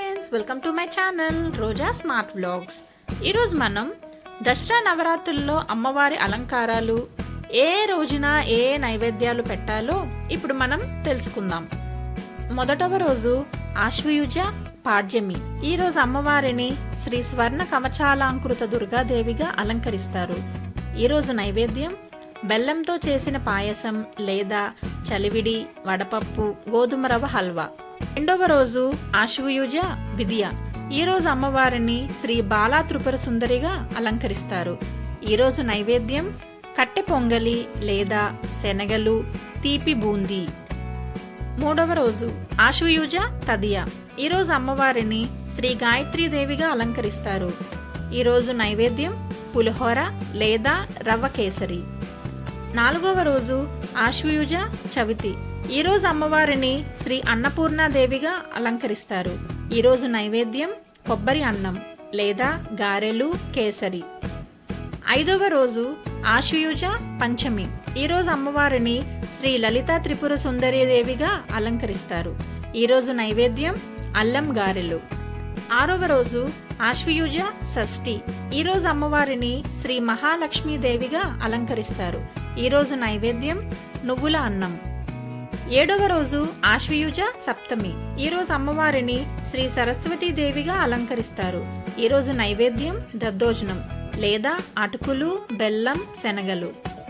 friends welcome to my channel Roja smart vlogs ఈరోజు మనం దసరా నవరాత్రుల్లో అమ్మవారి అలంకారాలు ఏ రోజున ఏ నైవేద్యాలు పెట్టాలో ఇప్పుడు మనం తెలుసుకుందాం మొదటవ రోజు ఆశ్వయుజ పాడ్యమి ఈ రోజు అమ్మవారిని శ్రీ స్వర్ణ కమచాలాంకృత దుర్గాదేవిగా అలంకరిస్తారు ఈ రోజు నైవేద్యం బెల్లంతో చేసిన పాయసం లేదా చలివిడి వడపప్పు గోధుమ రవ్వ హల్వా రెండవ రోజు ఆశ్వయుజ విద్య ఈ రోజు అమ్మవారిని శ్రీ బాలా త్రిపుర సుందరిగా అలంకరిస్తారు ఈ రోజు నైవేద్యం కట్టె పొంగలి లేదా శనగలు తీపి బూందీ మూడవ రోజు ఆశ్వయుజ తదియ ఈ రోజు అమ్మవారిని శ్రీ దేవిగా అలంకరిస్తారు ఈ రోజు నైవేద్యం పులిహోర లేదా రవ్వ కేసరి నాలుగవ రోజు ఆశ్వయుజ చవితి ఈ రోజు అమ్మవారిని శ్రీ అన్నపూర్ణాదేవిగా అలంకరిస్తారు ఈ రోజు నైవేద్యం కొబ్బరి అన్నం లేదా గారెలు కేసరి ఐదవ రోజు ఆశ్వయుజ పంచమి ఈ రోజు అమ్మవారిని శ్రీ లలిత త్రిపుర సుందరీదేవిగా అలంకరిస్తారు ఈ రోజు నైవేద్యం అల్లం గారెలు ఆరవ రోజు ఆశ్వయుజ షష్ఠి ఈ రోజు అమ్మవారిని శ్రీ మహాలక్ష్మీదేవిగా అలంకరిస్తారు ఈ రోజు నైవేద్యం నువ్వుల అన్నం ఏడవ రోజు ఆశ్వయుజ సప్తమి ఈ రోజు అమ్మవారిని శ్రీ సరస్వతీ దేవిగా అలంకరిస్తారు ఈ రోజు నైవేద్యం దద్దోజనం లేదా అటుకులు బెల్లం శనగలు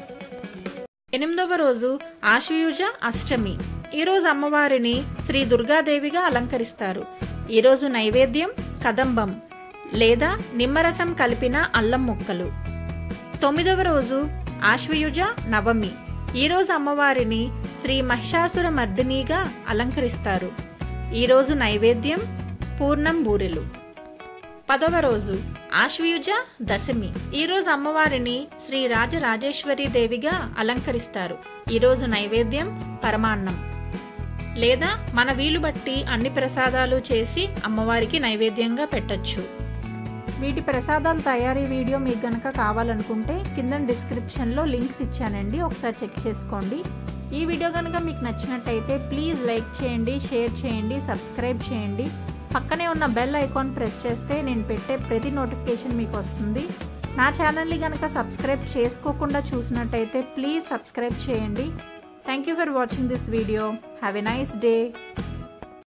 ఎనిమిదవ రోజు ఆశ్వయుజ అష్టమి ఈ రోజు అమ్మవారిని శ్రీ దుర్గాదేవిగా అలంకరిస్తారు ఈ రోజు నైవేద్యం కదంబం లేదా నిమ్మరసం కలిపిన అల్లం ముక్కలు తొమ్మిదవ రోజు ఆశ్వయుజ నవమి ఈ రోజు అమ్మవారిని శ్రీ మహిషాసుర మర్దినిగా అలంకరిస్తారు ఈ రోజు నైవేద్యం పూర్ణం బూరెలు పదవ రోజు ఆశ్వయుజ దశమి ఈ రోజు అమ్మవారిని శ్రీ రాజరాజేశ్వరి దేవిగా అలంకరిస్తారు ఈ రోజు నైవేద్యం పరమాన్నం లేదా మన వీలు బట్టి అన్ని ప్రసాదాలు చేసి అమ్మవారికి నైవేద్యంగా పెట్టొచ్చు వీటి ప్రసాదాల తయారీ వీడియో మీకు గనక కావాలనుకుంటే కింద డిస్క్రిప్షన్లో లింక్స్ ఇచ్చానండి ఒకసారి చెక్ చేసుకోండి ఈ వీడియో కనుక మీకు నచ్చినట్టయితే ప్లీజ్ లైక్ చేయండి షేర్ చేయండి సబ్స్క్రైబ్ చేయండి పక్కనే ఉన్న బెల్ ఐకాన్ ప్రెస్ చేస్తే నేను పెట్టే ప్రతి నోటిఫికేషన్ మీకు వస్తుంది నా ఛానల్ని కనుక సబ్స్క్రైబ్ చేసుకోకుండా చూసినట్టయితే ప్లీజ్ సబ్స్క్రైబ్ చేయండి thank you for watching this video have a nice day